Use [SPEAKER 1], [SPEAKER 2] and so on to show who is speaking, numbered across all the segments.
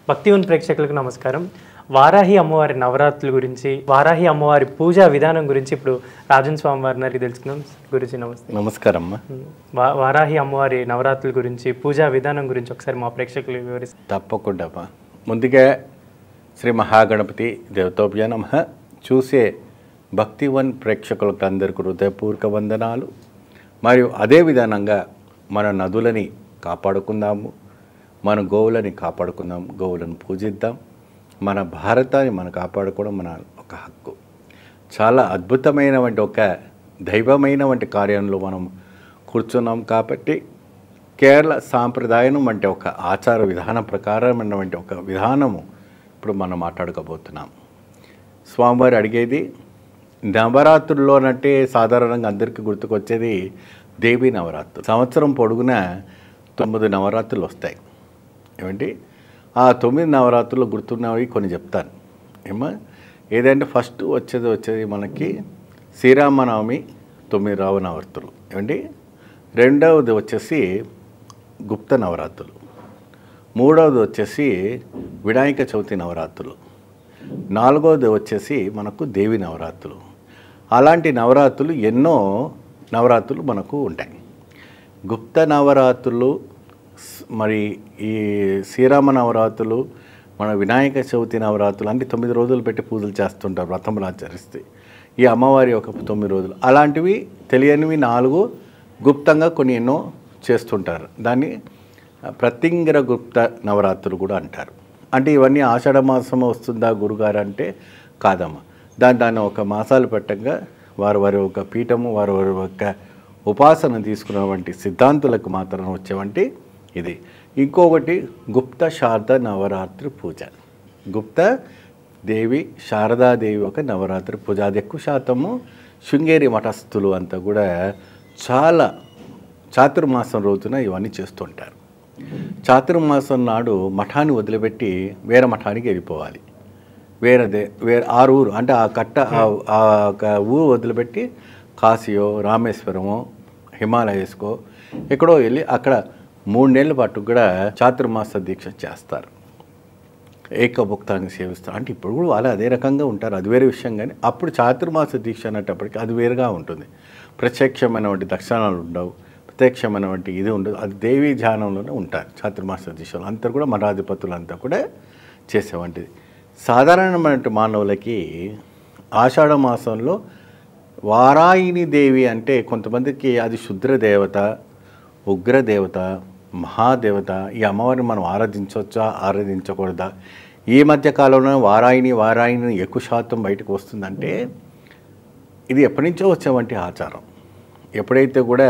[SPEAKER 1] భక్తివన్ ప్రేక్షకులకు నమస్కారం వారాహి అమ్మవారి నవరాత్రుల గురించి వారాహి అమ్మవారి పూజా విధానం గురించి ఇప్పుడు రాజన్ స్వామి వారి గారికి తెలుసుకుందాం గురించి నమస్తే
[SPEAKER 2] నమస్కారం అమ్మా
[SPEAKER 1] వా- వారాహి అమ్మవారి నవరాత్రుల గురించి పూజా విధానం గురించి ఒకసారి మా ప్రేక్షకులు వివరిస్తారు
[SPEAKER 2] తప్పకుండా అమ్మా ముందుగా శ్రీ మహాగణపతి దేవతోభ్య నమ చూసే భక్తివన్ ప్రేక్షకులకు అందరికీ హృదయపూర్వక వందనాలు మరియు అదే విధానంగా మన నదులని కాపాడుకుందాము మన గోవులని కాపాడుకుందాం గోవులను పూజిద్దాం మన భారతాన్ని మనం కాపాడుకోవడం మన ఒక హక్కు చాలా అద్భుతమైనటువంటి ఒక దైవమైన వంటి కార్యంలో మనం కూర్చున్నాం కాబట్టి కేరళ సాంప్రదాయం వంటి ఒక ఆచార విధానం ప్రకారమైనటువంటి ఒక విధానము ఇప్పుడు మనం మాట్లాడుకోబోతున్నాం స్వామివారు అడిగేది నవరాత్రుల్లోనంటే సాధారణంగా అందరికీ గుర్తుకొచ్చేది దేవీ నవరాత్రులు సంవత్సరం పొడుగున తొమ్మిది నవరాత్రులు వస్తాయి ఏమండి ఆ తొమ్మిది నవరాత్రులు గుర్తున్నవి కొన్ని చెప్తాను ఏమో ఏదంటే ఫస్ట్ వచ్చేది వచ్చేది మనకి శ్రీరామనవమి తొమ్మిది రావ నవరాత్రులు ఏమండి రెండవది వచ్చేసి గుప్త నవరాత్రులు మూడవది వచ్చేసి వినాయక చవితి నవరాత్రులు నాలుగవది వచ్చేసి మనకు దేవి నవరాత్రులు అలాంటి నవరాత్రులు ఎన్నో నవరాత్రులు మనకు ఉంటాయి గుప్త నవరాత్రులు స్- మరి ఈ శ్రీరామ నవరాత్రులు మన వినాయక చవితి నవరాత్రులు అన్ని తొమ్మిది రోజులు పెట్టి పూజలు చేస్తుంటారు వ్రతములు ఆచరిస్తే ఈ అమ్మవారి ఒక తొమ్మిది రోజులు అలాంటివి తెలియనివి నాలుగు గుప్తంగా కొన్ని ఎన్నో చేస్తుంటారు దాన్ని ప్రతింగర గుప్త నవరాత్రులు కూడా అంటారు అంటే ఇవన్నీ ఆషాఢ మాసం వస్తుందా గురుగారు అంటే కాదమ్మా దాని దాన్ని ఒక మాసాలు పెట్టంగా వారు వారి ఒక పీఠము వారు వారి ఒక ఉపాసన తీసుకున్నటువంటి సిద్ధాంతులకు మాత్రం వచ్చేవంటి ఇది ఇంకొకటి గుప్త శారద నవరాత్రి పూజ గుప్త దేవి శారదాదేవి ఒక నవరాత్రి పూజ అది ఎక్కువ శాతము శృంగేరి మఠస్థులు అంతా కూడా చాలా చాతుర్మాసం రోజున ఇవన్నీ చేస్తుంటారు చాతుర్మాసం నాడు మఠాన్ని వదిలిపెట్టి వేరే మఠానికి వెళ్ళిపోవాలి వేరేదే వేరే ఆరు ఊరు అంటే ఆ కట్ట ఆ- ఆ ఒక ఊరు వదిలిపెట్టి కాశీయో రామేశ్వరమో హిమాలయస్కో ఎక్కడో వెళ్ళి అక్కడ మూడు నెలల పాటు కూడా చాతుర్మాస దీక్ష చేస్తారు ఏకభుక్తాన్ని సేవిస్తారు అంటే ఇప్పుడు కూడా వాళ్ళు అదే రకంగా ఉంటారు అది వేరే విషయం కానీ అప్పుడు చాతుర్మాస దీక్ష అనేటప్పటికి అది వేరుగా ఉంటుంది ప్రత్యక్షమైనటువంటి దర్శనాలు ఉండవు ప్రత్యక్షమైనటువంటి ఇది ఉండదు అది దేవీ ధ్యానంలోనే ఉంటారు చాతుర్మాస దీక్షలు అంతా కూడా మఠాధిపతులు అంతా కూడా చేసేవంటిది సాధారణమైన మానవులకి ఆషాఢ మాసంలో వారాయిని దేవి అంటే కొంతమందికి అది శుద్ర దేవత ఉగ్ర దేవత మహాదేవత ఈ అమ్మవారిని మనం ఆరాధించవచ్చా ఆరాధించకూడదా ఈ మధ్య కాలంలో వారాయిని వారాయిని ఎక్కువ శాతం బయటకు వస్తుందంటే ఇది ఎప్పటి నుంచో వచ్చేవంటి ఆచారం ఎప్పుడైతే కూడా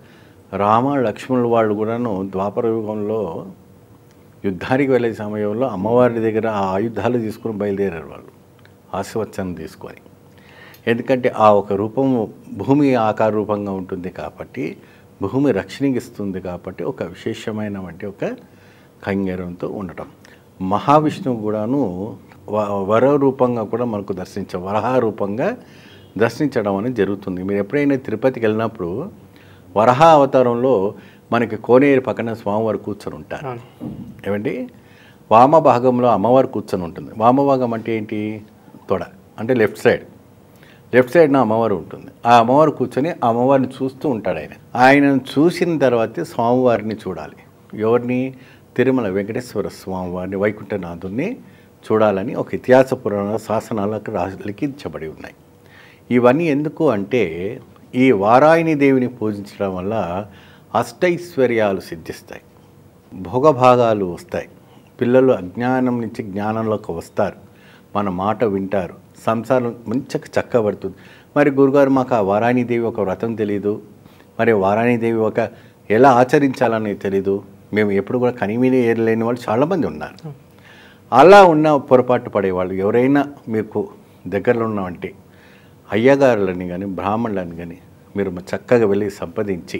[SPEAKER 2] రామ లక్ష్మణుల వాళ్ళు కూడాను ద్వాపర యుగంలో యుద్ధానికి వెళ్ళే సమయంలో అమ్మవారి దగ్గర ఆ ఆయుధాలు తీసుకుని బయలుదేరారు వాళ్ళు ఆశీర్వచనం తీసుకొని ఎందుకంటే ఆ ఒక రూపము భూమి ఆకార రూపంగా ఉంటుంది కాబట్టి భూమి రక్షణకిస్తుంది కాబట్టి ఒక విశేషమైనటువంటి ఒక కంగేరంతో ఉండటం మహావిష్ణువు కూడాను వ- వర రూపంగా కూడా మనకు దర్శించ వరహ రూపంగా దర్శించడం అనేది జరుగుతుంది మీరు ఎప్పుడైనా తిరుపతికి వెళ్ళినప్పుడు వరహ అవతారంలో మనకి కోనేరు పక్కన స్వామివారు కూర్చొని ఉంటారు
[SPEAKER 1] అవును.
[SPEAKER 2] ఏమండి వామ భాగంలో అమ్మవారు కూర్చొని ఉంటుంది వామ భాగం అంటే ఏంటి తొడ అంటే లెఫ్ట్ సైడ్ లెఫ్ట్ సైడ్న అమ్మవారు ఉంటుంది ఆ అమ్మవారు కూర్చొని ఆ అమ్మవారిని చూస్తూ ఉంటాడు ఆయన ఆయనను చూసిన తర్వాతే స్వామివారిని చూడాలి ఎవరిని తిరుమల వెంకటేశ్వర స్వామివారిని వైకుంఠనాథుని చూడాలని ఒక ఇతిహాస పురాణ శాసనాలకు రా లిఖించబడి ఉన్నాయి ఇవన్నీ ఎందుకు అంటే ఈ వారాయిని దేవిని పూజించడం వల్ల అష్టైశ్వర్యాలు సిద్ధిస్తాయి భోగభాగాలు వస్తాయి పిల్లలు అజ్ఞానం నుంచి జ్ఞానంలోకి వస్తారు మన మాట వింటారు సంసారం మంచిగా చక్కబడుతుంది మరి గురుగారు మాకు ఆ వారాణిదేవి ఒక వ్రతం తెలీదు మరి వారాణిదేవి ఒక ఎలా ఆచరించాలని తెలీదు మేము ఎప్పుడు కూడా కనివిని లేని వాళ్ళు చాలామంది ఉన్నారు అలా ఉన్న పొరపాటు పడేవాళ్ళు ఎవరైనా మీకు దగ్గరలో ఉన్నవంటి అయ్యగారులని కానీ బ్రాహ్మణులని కానీ మీరు చక్కగా వెళ్ళి సంపాదించి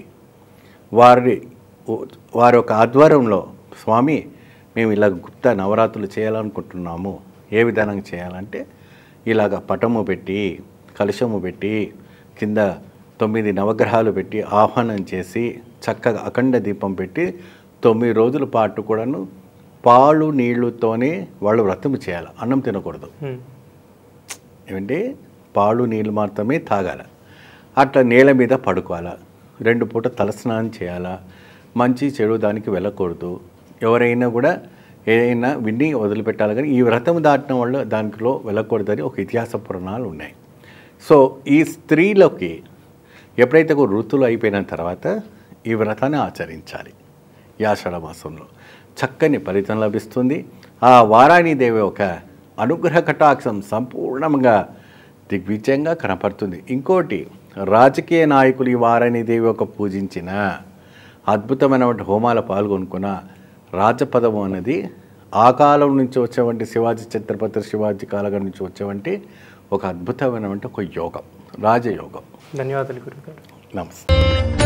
[SPEAKER 2] వారి వారి యొక్క ఆధ్వర్యంలో స్వామి మేము ఇలా గుప్త నవరాత్రులు చేయాలనుకుంటున్నాము ఏ విధానంగా చేయాలంటే ఇలాగ పటము పెట్టి కలశము పెట్టి కింద తొమ్మిది నవగ్రహాలు పెట్టి ఆహ్వానం చేసి చక్కగా అఖండ దీపం పెట్టి తొమ్మిది రోజుల పాటు కూడాను పాలు నీళ్లతోనే వాళ్ళు వ్రతం చేయాలి అన్నం తినకూడదు
[SPEAKER 1] ఉమ్,
[SPEAKER 2] ఏమంటే పాలు నీళ్ళు మాత్రమే తాగాల అట్లా నేల మీద పడుకోవాలా రెండు పూట తలస్నానం చేయాలా మంచి చెడు దానికి వెళ్ళకూడదు ఎవరైనా కూడా ఏదైనా విన్ని వదిలిపెట్టాలి కానీ ఈ వ్రతం దాటిన వాళ్ళు దాంట్లో వెళ్ళకూడదని ఒక ఇతిహాస పురాణాలు ఉన్నాయి సో ఈ స్త్రీలకి ఎప్పుడైతే ఒక ఋతువులు అయిపోయిన తర్వాత ఈ వ్రతాన్ని ఆచరించాలి ఈ ఆషాఢ మాసంలో చక్కని ఫలితం లభిస్తుంది ఆ వారాణి దేవి ఒక అనుగ్రహ కటాక్షం సంపూర్ణంగా దిగ్విజయంగా కనపడుతుంది ఇంకోటి రాజకీయ నాయకులు ఈ వారాణి దేవి ఒక పూజించిన అద్భుతమైనటువంటి హోమాల పాల్గొనుకున్న రాజపదం అనేది ఆ కాలం నుంచి వచ్చేవంటి శివాజీ ఛత్రపతి శివాజీ కాలం నుంచి వచ్చేవంటి ఒక అద్భుతమైనటువంటి ఒక యోగం రాజయోగం
[SPEAKER 1] ధన్యవాదాలు గురుగారు
[SPEAKER 2] నమస్తే